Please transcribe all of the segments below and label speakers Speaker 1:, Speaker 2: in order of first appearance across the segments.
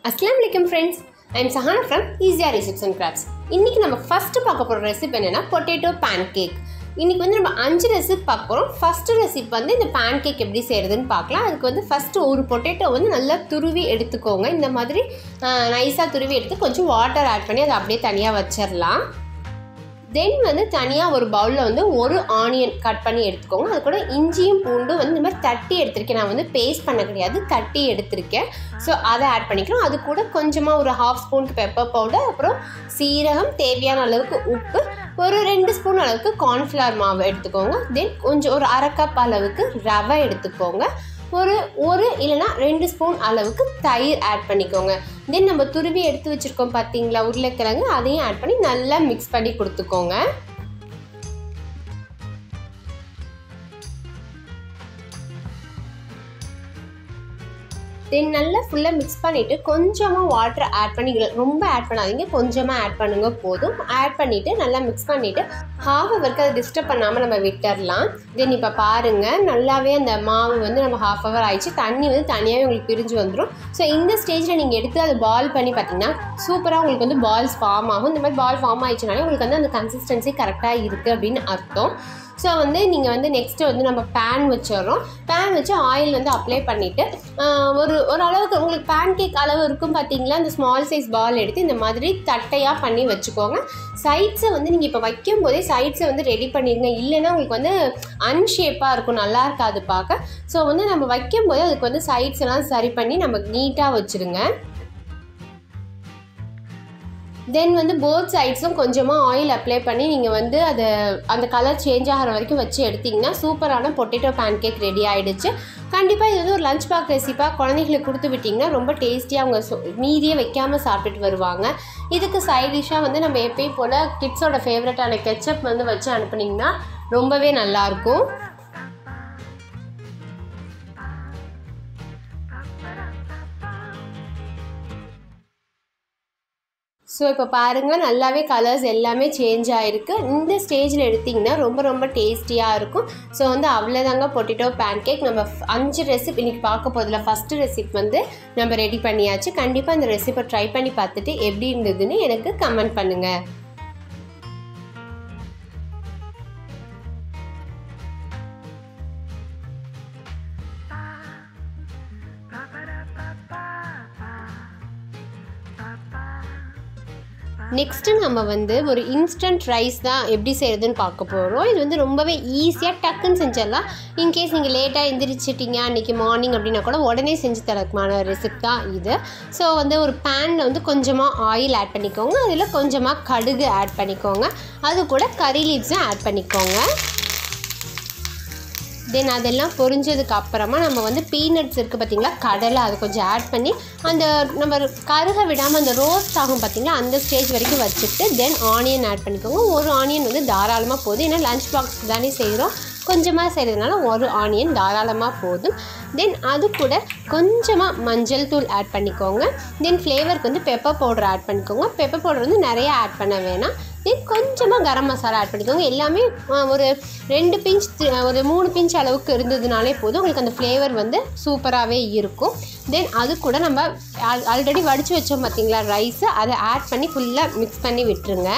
Speaker 1: அஸ்லாம் வலைக்கம் friends I'm Sahana from ஈஸியா ரெசிப்ஸ் அண்ட் கிராஃப்ட்ஸ் இன்றைக்கி நம்ம ஃபஸ்ட்டு பார்க்க போகிற ரெசிபி என்னென்னா பொட்டேட்டோ பேன் கேக் இன்றைக்கி வந்து நம்ம அஞ்சு ரெசிபி பார்க்க போகிறோம் ஃபஸ்ட்டு ரெசிபி வந்து இந்த பேன் கேக் எப்படி செய்கிறதுன்னு பார்க்கலாம் அதுக்கு வந்து ஃபஸ்ட்டு ஒரு பொட்டேட்டோ வந்து நல்லா துருவி எடுத்துக்கோங்க இந்த மாதிரி நைஸாக துருவி எடுத்து கொஞ்சம் வாட்டர் ஆட் பண்ணி அதை அப்படியே தனியாக வச்சிடலாம் தென் வந்து தனியாக ஒரு பவுலில் வந்து ஒரு ஆனியன் கட் பண்ணி எடுத்துக்கோங்க அது கூட இஞ்சியும் பூண்டும் வந்து இந்த மாதிரி தட்டி எடுத்திருக்கேன் நான் வந்து பேஸ்ட் பண்ண கிடையாது தட்டி எடுத்திருக்கேன் ஸோ அதை ஆட் பண்ணிக்கிறோம் அது கூட கொஞ்சமாக ஒரு ஹாஃப் ஸ்பூன் பெப்பர் பவுடர் அப்புறம் சீரகம் தேவையான அளவுக்கு உப்பு ஒரு ரெண்டு ஸ்பூன் அளவுக்கு கார்ன்ஃப்ளவர் மாவு எடுத்துக்கோங்க தென் கொஞ்சம் ஒரு அரை கப் அளவுக்கு ரவை எடுத்துக்கோங்க ஒரு ஒரு இல்லைனா ரெண்டு ஸ்பூன் அளவுக்கு தயிர் ஆட் பண்ணிக்கோங்க தென் நம்ம துருவி எடுத்து வச்சுருக்கோம் பார்த்தீங்களா உருளைக்கிழங்கு அதையும் ஆட் பண்ணி நல்லா மிக்ஸ் பண்ணி கொடுத்துக்கோங்க தென் நல்லா ஃபுல்லாக மிக்ஸ் பண்ணிவிட்டு கொஞ்சமாக வாட்டர் ஆட் பண்ணி ரொம்ப ஆட் பண்ணாதீங்க கொஞ்சமாக ஆட் பண்ணுங்க போதும் ஆட் பண்ணிவிட்டு நல்லா மிக்ஸ் பண்ணிவிட்டு ஹாஃப் ஹவருக்கு அதை டிஸ்டர்ப் பண்ணாமல் நம்ம விட்டுடலாம் தென் இப்போ பாருங்கள் நல்லாவே அந்த மாவு வந்து நம்ம ஹாஃப் ஹவர் ஆயிடுச்சு தண்ணி வந்து தனியாகவே உங்களுக்கு பிரிஞ்சு வந்துடும் ஸோ இந்த ஸ்டேஜில் நீங்கள் எடுத்து அதை பால் பண்ணி பார்த்தீங்கன்னா சூப்பராக உங்களுக்கு வந்து பால்ஸ் ஃபார்ம் ஆகும் இந்த மாதிரி பால் ஃபார்ம் ஆயிடுச்சுனாலே உங்களுக்கு வந்து அந்த கன்சிஸ்டன்சி கரெக்டாக இருக்குது அப்படின்னு அர்த்தம் ஸோ வந்து நீங்கள் வந்து நெக்ஸ்ட்டு வந்து நம்ம பேன் வச்சிடுறோம் பேன் வச்சு ஆயில் வந்து அப்ளை பண்ணிவிட்டு ஒரு ஒரு அளவுக்கு உங்களுக்கு பேன் கேக் அளவு இருக்கும் பார்த்தீங்களா அந்த ஸ்மால் சைஸ் பால் எடுத்து இந்த மாதிரி தட்டையாக பண்ணி வச்சுக்கோங்க சைட்ஸை வந்து நீங்கள் இப்போ வைக்கும் போதே சைட்ஸை வந்து ரெடி பண்ணிடுங்க இல்லைன்னா உங்களுக்கு வந்து அன்ஷேப்பாக இருக்கும் நல்லா இருக்காது பார்க்க ஸோ வந்து நம்ம வைக்கும் போது அதுக்கு வந்து சைட்ஸ் எல்லாம் சரி பண்ணி நம்ம நீட்டாக வச்சுருங்க தென் வந்து போத் சைட்ஸும் கொஞ்சமாக ஆயில் அப்ளை பண்ணி நீங்கள் வந்து அதை அந்த கலர் சேஞ்ச் ஆகிற வரைக்கும் வச்சு எடுத்திங்கன்னா சூப்பரான பொட்டேட்டோ பேன் கேக் ரெடி ஆகிடுச்சு கண்டிப்பாக இது வந்து ஒரு லஞ்ச் பேக் ரெசிப்பாக குழந்தைங்களுக்கு கொடுத்து விட்டிங்கன்னா ரொம்ப டேஸ்டியாக அவங்க சொ மீதியே வைக்காமல் சாப்பிட்டுட்டு வருவாங்க இதுக்கு சைட் டிஷ்ஷாக வந்து நம்ம எப்பயும் போல் கிட்ஸோட ஃபேவரட்டான கெச்சப் வந்து வச்சு அனுப்புனீங்கன்னா ரொம்பவே நல்லாயிருக்கும் ஸோ இப்போ பாருங்கள் நல்லாவே கலர்ஸ் எல்லாமே சேஞ்ச் ஆகிருக்கு இந்த ஸ்டேஜில் எடுத்திங்கன்னா ரொம்ப ரொம்ப டேஸ்டியாக இருக்கும் ஸோ வந்து அவ்வளோதாங்க பொட்டேட்டோ பேன் கேக் நம்ம அஞ்சு ரெசிபி இன்றைக்கி பார்க்க போதில் ஃபஸ்ட்டு ரெசிபி வந்து நம்ம ரெடி பண்ணியாச்சு கண்டிப்பாக இந்த ரெசிபை ட்ரை பண்ணி பார்த்துட்டு எப்படி இருந்ததுன்னு எனக்கு கமெண்ட் பண்ணுங்கள் நெக்ஸ்ட்டு நம்ம வந்து ஒரு இன்ஸ்டன்ட் ரைஸ் தான் எப்படி செய்கிறதுன்னு பார்க்க போகிறோம் இது வந்து ரொம்பவே ஈஸியாக டக்குன்னு செஞ்சிடலாம் இன்கேஸ் நீங்கள் லேட்டாக எந்திரிச்சிட்டிங்க அன்றைக்கி மார்னிங் அப்படின்னா கூட உடனே செஞ்சு தரக்குமான ரெசிபி தான் இது ஸோ வந்து ஒரு பேனில் வந்து கொஞ்சமாக ஆயில் ஆட் பண்ணிக்கோங்க அதில் கொஞ்சமாக கடுகு ஆட் பண்ணிக்கோங்க அது கூட கறி லீவ்ஸும் ஆட் பண்ணிக்கோங்க தென் அதெல்லாம் பொரிஞ்சதுக்கு அப்புறமா நம்ம வந்து பீனட்ஸ் இருக்குது பார்த்திங்களா கடலை அதை கொஞ்சம் ஆட் பண்ணி அந்த நம்ம கருக விடாமல் அந்த ரோஸ்ட் ஆகும் பார்த்திங்களா அந்த ஸ்டேஜ் வரைக்கும் வச்சுட்டு தென் ஆனியன் ஆட் பண்ணிக்கோங்க ஒரு ஆனியன் வந்து தாராளமாக போதும் ஏன்னா லஞ்ச் பாக்ஸ் தானே செய்கிறோம் கொஞ்சமாக செய்கிறதுனால ஒரு ஆனியன் தாராளமாக போதும் தென் அது கூட கொஞ்சமாக மஞ்சள் தூள் ஆட் பண்ணிக்கோங்க தென் ஃப்ளேவருக்கு வந்து பெப்பர் பவுடர் ஆட் பண்ணிக்கோங்க பெப்பர் பவுடர் வந்து நிறைய ஆட் பண்ண வேணாம் தென் கொஞ்சமாக கரம் மசாலா ஆட் பண்ணிக்கோங்க எல்லாமே ஒரு ரெண்டு பிஞ்ச் ஒரு மூணு பிஞ்ச் அளவுக்கு இருந்ததுனாலே போதும் உங்களுக்கு அந்த ஃப்ளேவர் வந்து சூப்பராகவே இருக்கும் தென் அது கூட நம்ம ஆல்ரெடி வடித்து வச்சோம் பார்த்தீங்களா ரைஸு அதை ஆட் பண்ணி ஃபுல்லாக மிக்ஸ் பண்ணி விட்டுருங்க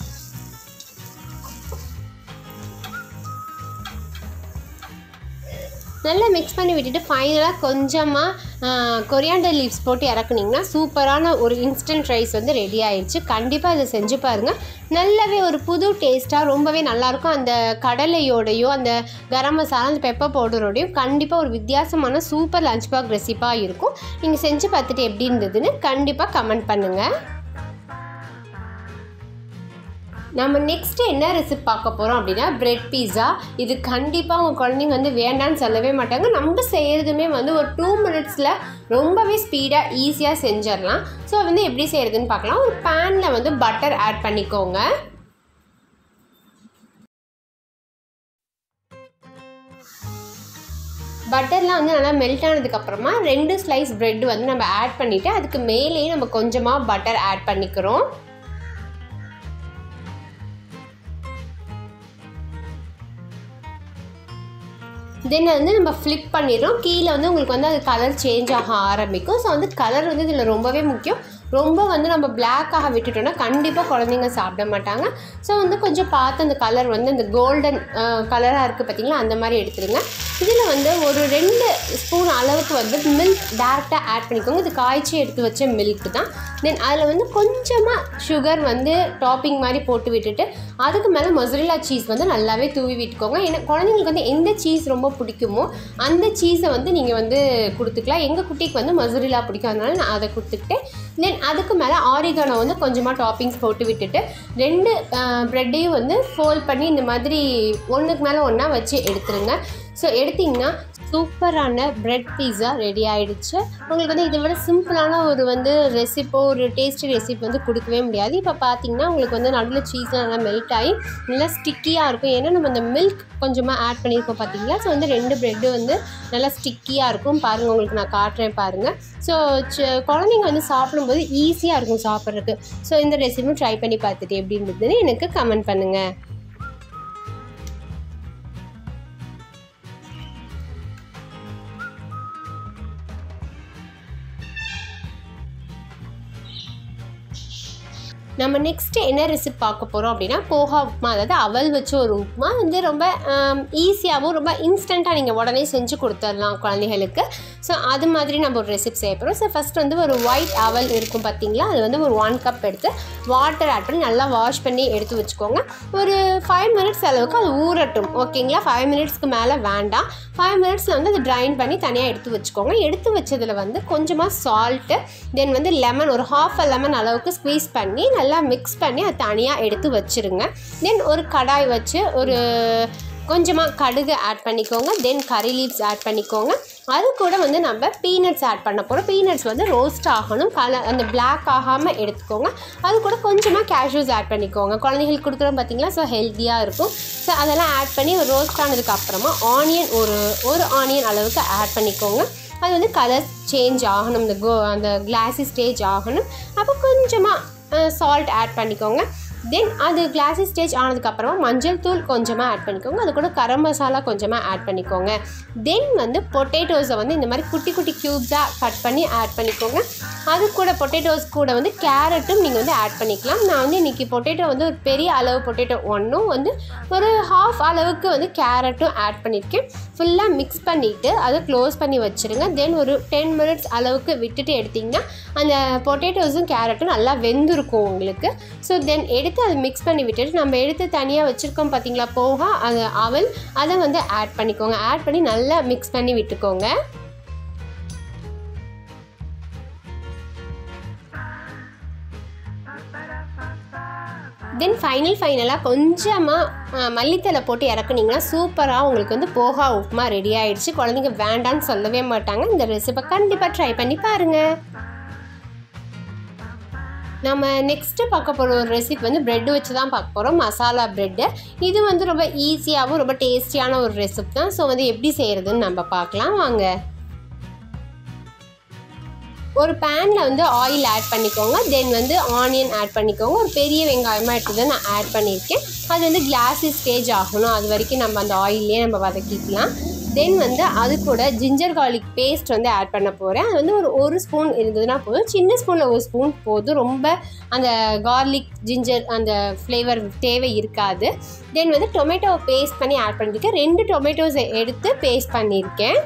Speaker 1: நல்லா மிக்ஸ் பண்ணி விட்டுட்டு ஃபைனலாக கொஞ்சமாக கொரியாண்டர் லீவ்ஸ் போட்டு இறக்குனிங்கன்னா சூப்பரான ஒரு இன்ஸ்டன்ட் ரைஸ் வந்து ரெடி ஆயிடுச்சு கண்டிப்பாக இதை செஞ்சு பாருங்கள் நல்லாவே ஒரு புது டேஸ்ட்டாக ரொம்பவே நல்லாயிருக்கும் அந்த கடலையோடையும் அந்த கரம் மசாலா அந்த பெப்பர் பவுடரோடையும் கண்டிப்பாக ஒரு வித்தியாசமான சூப்பர் லஞ்ச் பாக் ரெசிப்பாக இருக்கும் நீங்கள் செஞ்சு பார்த்துட்டு எப்படி இருந்ததுன்னு கண்டிப்பாக கமெண்ட் பண்ணுங்கள் நம்ம நெக்ஸ்ட்டு என்ன ரெசிபி பார்க்க போகிறோம் அப்படின்னா பிரெட் பீஸா இது கண்டிப்பாக உங்கள் குழந்தைங்க வந்து வேண்டான்னு சொல்லவே மாட்டாங்க நம்ம செய்கிறதுமே வந்து ஒரு டூ மினிட்ஸில் ரொம்பவே ஸ்பீடாக ஈஸியாக செஞ்சிடலாம் ஸோ வந்து எப்படி செய்கிறதுன்னு பார்க்கலாம் ஒரு பேனில் வந்து பட்டர் ஆட் பண்ணிக்கோங்க பட்டர்லாம் வந்து நல்லா மெல்ட் ஆனதுக்கப்புறமா ரெண்டு ஸ்லைஸ் ப்ரெட் வந்து நம்ம ஆட் பண்ணிவிட்டு அதுக்கு மேலேயே நம்ம கொஞ்சமாக பட்டர் ஆட் பண்ணிக்கிறோம் தென் வந்து நம்ம ஃப்ளிப் பண்ணிடுறோம் கீழே வந்து உங்களுக்கு வந்து அது கலர் சேஞ்ச் ஆக ஆரம்பிக்கும் ஸோ வந்து கலர் வந்து இதில் ரொம்பவே முக்கியம் ரொம்ப வந்து நம்ம பிளாக்காக விட்டுட்டோம்னா கண்டிப்பாக குழந்தைங்க சாப்பிட மாட்டாங்க ஸோ வந்து கொஞ்சம் பார்த்து அந்த கலர் வந்து இந்த கோல்டன் கலராக இருக்குது பார்த்தீங்களா அந்த மாதிரி எடுத்துருங்க இதில் வந்து ஒரு ரெண்டு ஸ்பூன் அளவுக்கு வந்து மில்க் டேரெக்டாக ஆட் பண்ணிக்கோங்க இது காய்ச்சி எடுத்து வச்ச மில்க் தான் தென் அதில் வந்து கொஞ்சமாக சுகர் வந்து டாப்பிங் மாதிரி போட்டு விட்டுட்டு அதுக்கு மேலே மொசரில்லா சீஸ் வந்து நல்லாவே தூவி விட்டுக்கோங்க ஏன்னா குழந்தைங்களுக்கு வந்து எந்த சீஸ் ரொம்ப பிடிக்குமோ அந்த சீஸை வந்து நீங்கள் வந்து கொடுத்துக்கலாம் எங்கள் குட்டிக்கு வந்து மொசரில்லா பிடிக்கும் அதனால நான் அதை கொடுத்துக்கிட்டேன் தென் அதுக்கு மேலே ஆரிகானோ வந்து கொஞ்சமாக டாப்பிங்ஸ் போட்டு விட்டுட்டு ரெண்டு ப்ரெட்டையும் வந்து ஃபோல்ட் பண்ணி இந்த மாதிரி ஒன்றுக்கு மேலே ஒன்றா வச்சு எடுத்துருங்க ஸோ எடுத்திங்கன்னா சூப்பரான பிரெட் பீஸா ரெடி ஆகிடுச்சு உங்களுக்கு வந்து இதை விட சிம்பிளான ஒரு வந்து ரெசிப்போ ஒரு டேஸ்டி ரெசிபி வந்து கொடுக்கவே முடியாது இப்போ பார்த்தீங்கன்னா உங்களுக்கு வந்து நடுவில் சீஸ்லாம் நல்லா மெல்ட் ஆகி நல்லா ஸ்டிக்கியாக இருக்கும் ஏன்னா நம்ம இந்த மில்க் கொஞ்சமாக ஆட் பண்ணியிருக்கோம் பார்த்தீங்களா ஸோ வந்து ரெண்டு ப்ரெட்டு வந்து நல்லா ஸ்டிக்கியாக இருக்கும் பாருங்கள் உங்களுக்கு நான் காட்டுறேன் பாருங்கள் ஸோ குழந்தைங்க வந்து சாப்பிடும்போது ஈஸியாக இருக்கும் சாப்பிட்றதுக்கு ஸோ இந்த ரெசிபியும் ட்ரை பண்ணி பார்த்துட்டு எப்படி இருந்ததுன்னு எனக்கு கமெண்ட் பண்ணுங்கள் நம்ம நெக்ஸ்ட்டு என்ன ரெசிபி பார்க்க போகிறோம் அப்படின்னா போஹா உப்புமா அதாவது அவல் வச்ச ஒரு உப்புமா வந்து ரொம்ப ஈஸியாகவும் ரொம்ப இன்ஸ்டண்ட்டாக நீங்கள் உடனே செஞ்சு கொடுத்துடலாம் குழந்தைகளுக்கு ஸோ அது மாதிரி நம்ம ஒரு ரெசிபி செய்ய போகிறோம் ஸோ ஃபஸ்ட் வந்து ஒரு ஒயிட் அவல் இருக்கும் பார்த்தீங்களா அது வந்து ஒரு ஒன் கப் எடுத்து வாட்டர் ஆட் பண்ணி நல்லா வாஷ் பண்ணி எடுத்து வச்சுக்கோங்க ஒரு ஃபைவ் மினிட்ஸ் அளவுக்கு அது ஊறட்டும் ஓகேங்களா ஃபைவ் மினிட்ஸ்க்கு மேலே வேண்டாம் ஃபைவ் மினிட்ஸில் வந்து அதை ட்ரைன் பண்ணி தனியாக எடுத்து வச்சுக்கோங்க எடுத்து வச்சதில் வந்து கொஞ்சமாக சால்ட்டு தென் வந்து லெமன் ஒரு ஹாஃப் அ லெமன் அளவுக்கு ஸ்க்வீஸ் பண்ணி நல்லா மிக்ஸ் பண்ணி அதை தனியாக எடுத்து வச்சுருங்க தென் ஒரு கடாய் வச்சு ஒரு கொஞ்சமாக கடுகு ஆட் பண்ணிக்கோங்க தென் கறி லீவ்ஸ் ஆட் பண்ணிக்கோங்க அது கூட வந்து நம்ம பீனட்ஸ் ஆட் பண்ண போகிறோம் பீனட்ஸ் வந்து ரோஸ்ட் ஆகணும் கல அந்த பிளாக் ஆகாமல் எடுத்துக்கோங்க அது கூட கொஞ்சமாக கேஷ்யூஸ் ஆட் பண்ணிக்கோங்க குழந்தைங்களுக்கு கொடுக்குறோம் பார்த்தீங்களா ஸோ ஹெல்த்தியாக இருக்கும் ஸோ அதெல்லாம் ஆட் பண்ணி ரோஸ்ட் ஆனதுக்கு அப்புறமா ஆனியன் ஒரு ஒரு ஆனியன் அளவுக்கு ஆட் பண்ணிக்கோங்க அது வந்து கலர் சேஞ்ச் ஆகணும் இந்த கோ அந்த கிளாஸி ஸ்டேஜ் ஆகணும் அப்போ கொஞ்சமாக சால்ட் ஆட் பண்ணிக்கோங்க தென் அது கிளாஸி ஸ்டேஜ் ஆனதுக்கப்புறமா மஞ்சள் தூள் கொஞ்சமாக ஆட் பண்ணிக்கோங்க அது கூட கரம் மசாலா கொஞ்சமாக ஆட் பண்ணிக்கோங்க தென் வந்து பொட்டேட்டோஸை வந்து இந்த மாதிரி குட்டி குட்டி க்யூப்ஸாக கட் பண்ணி ஆட் பண்ணிக்கோங்க அது கூட பொட்டேட்டோஸ் கூட வந்து கேரட்டும் நீங்கள் வந்து ஆட் பண்ணிக்கலாம் நான் வந்து இன்றைக்கி பொட்டேட்டோ வந்து ஒரு பெரிய அளவு பொட்டேட்டோ ஒன்றும் வந்து ஒரு ஹாஃப் அளவுக்கு வந்து கேரட்டும் ஆட் பண்ணியிருக்கேன் ஃபுல்லாக மிக்ஸ் பண்ணிவிட்டு அதை க்ளோஸ் பண்ணி வச்சுருங்க தென் ஒரு டென் மினிட்ஸ் அளவுக்கு விட்டுட்டு எடுத்திங்கன்னா அந்த பொட்டேட்டோஸும் கேரட்டும் நல்லா வெந்திருக்கும் உங்களுக்கு ஸோ தென் எடுத்து அதை மிக்ஸ் பண்ணி விட்டுட்டு நம்ம எடுத்து தனியாக வச்சுருக்கோம் பார்த்தீங்களா போக அது அவல் அதை வந்து ஆட் பண்ணிக்கோங்க ஆட் பண்ணி நல்லா மிக்ஸ் பண்ணி விட்டுக்கோங்க தென் ஃபைனல் ஃபைனலாக கொஞ்சமாக மல்லித்தலை போட்டு இறக்குனீங்கன்னா சூப்பராக உங்களுக்கு வந்து போகா உப்புமா ரெடி ஆயிடுச்சு குழந்தைங்க வேண்டான்னு சொல்லவே மாட்டாங்க இந்த ரெசிபை கண்டிப்பாக ட்ரை பண்ணி பாருங்கள் நம்ம நெக்ஸ்ட்டு பார்க்க போகிற ஒரு ரெசிபி வந்து ப்ரெட் வச்சு தான் பார்க்க போகிறோம் மசாலா ப்ரெட்டு இது வந்து ரொம்ப ஈஸியாகவும் ரொம்ப டேஸ்டியான ஒரு ரெசிபி தான் ஸோ வந்து எப்படி செய்கிறதுன்னு நம்ம பார்க்கலாம் வாங்க ஒரு பேனில் வந்து ஆயில் ஆட் பண்ணிக்கோங்க தென் வந்து ஆனியன் ஆட் பண்ணிக்கோங்க ஒரு பெரிய வெங்காயமாக எடுத்து நான் ஆட் பண்ணியிருக்கேன் அது வந்து கிளாஸி ஸ்டேஜ் ஆகணும் அது வரைக்கும் நம்ம அந்த ஆயிலே நம்ம வதக்கிக்கலாம் தென் வந்து அது கூட ஜிஞ்சர் கார்லிக் பேஸ்ட் வந்து ஆட் பண்ண போகிறேன் அது வந்து ஒரு ஒரு ஸ்பூன் இருந்ததுன்னா போதும் சின்ன ஸ்பூனில் ஒரு ஸ்பூன் போதும் ரொம்ப அந்த கார்லிக் ஜிஞ்சர் அந்த ஃப்ளேவர் தேவை இருக்காது தென் வந்து டொமேட்டோ பேஸ்ட் பண்ணி ஆட் பண்ணியிருக்கேன் ரெண்டு டொமேட்டோஸை எடுத்து பேஸ்ட் பண்ணியிருக்கேன்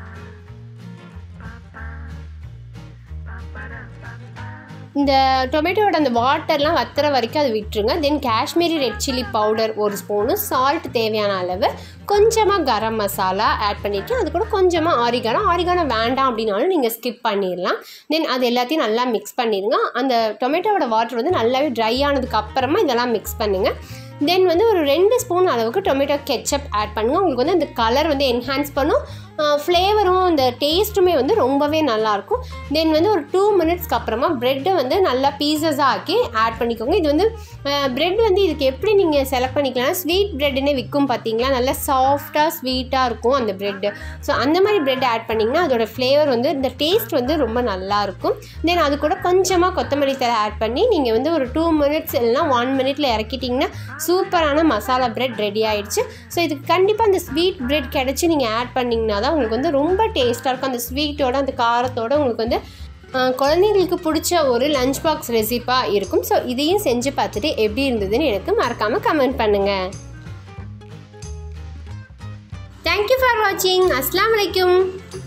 Speaker 1: இந்த டொமேட்டோட அந்த வாட்டர்லாம் வத்துற வரைக்கும் அது விட்டுருங்க then Kashmiri red chilli powder ஒரு ஸ்பூனு சால்ட் தேவையான அளவு கொஞ்சமாக கரம் மசாலா ஆட் பண்ணியிருக்கேன் அது கூட கொஞ்சமாக ஆரிகானோ ஆரிகானோ வேண்டாம் அப்படின்னாலும் நீங்கள் ஸ்கிப் பண்ணிடலாம் தென் அது எல்லாத்தையும் நல்லா மிக்ஸ் பண்ணிடுங்க அந்த டொமேட்டோவோட வாட்டர் வந்து நல்லாவே ட்ரை ஆனதுக்கு அப்புறமா இதெல்லாம் மிக்ஸ் பண்ணுங்கள் தென் வந்து ஒரு ரெண்டு ஸ்பூன் அளவுக்கு டொமேட்டோ கெச்சப் ஆட் பண்ணுங்கள் உங்களுக்கு வந்து அந்த கலர் வந்து என்ஹான்ஸ் பண்ணும் ஃப்ளேவரும் இந்த டேஸ்ட்டுமே வந்து ரொம்பவே நல்லாயிருக்கும் தென் வந்து ஒரு டூ மினிட்ஸ்க்கு அப்புறமா ப்ரெட்டை வந்து நல்லா பீசஸாக ஆக்கி ஆட் பண்ணிக்கோங்க இது வந்து ப்ரெட் வந்து இதுக்கு எப்படி நீங்கள் செலக்ட் பண்ணிக்கலாம் ஸ்வீட் ப்ரெட்டுன்னே விற்கும் பார்த்தீங்களா நல்லா சாஃப்டாக ஸ்வீட்டாக இருக்கும் அந்த ப்ரெட்டு ஸோ அந்த மாதிரி ப்ரெட் ஆட் பண்ணிங்கன்னா அதோட ஃப்ளேவர் வந்து இந்த டேஸ்ட் வந்து ரொம்ப நல்லாயிருக்கும் தென் அது கூட கொஞ்சமாக கொத்தமல்லி தலை ஆட் பண்ணி நீங்கள் வந்து ஒரு டூ மினிட்ஸ் இல்லைனா ஒன் மினிட்ல இறக்கிட்டிங்கன்னா சூப்பரான மசாலா ப்ரெட் ரெடி ஆயிடுச்சு ஸோ இதுக்கு கண்டிப்பாக அந்த ஸ்வீட் ப்ரெட் கிடச்சி நீங்கள் ஆட் பண்ணிங்கன்னா தான் உங்களுக்கு வந்து ரொம்ப டேஸ்ட்டாக இருக்கும் அந்த ஸ்வீட்டோட அந்த காரத்தோட உங்களுக்கு வந்து ஆஹ், குழந்தைங்களுக்கு பிடிச்ச ஒரு லஞ்ச் பாக்ஸ் ரெசிப்பாக இருக்கும் ஸோ இதையும் செஞ்சு பார்த்துட்டு எப்படி இருந்ததுன்னு எனக்கு மறக்காமல் கமெண்ட் பண்ணுங்கள் தேங்க்யூ ஃபார் வாட்சிங் அஸ்லாம் வலைக்கும்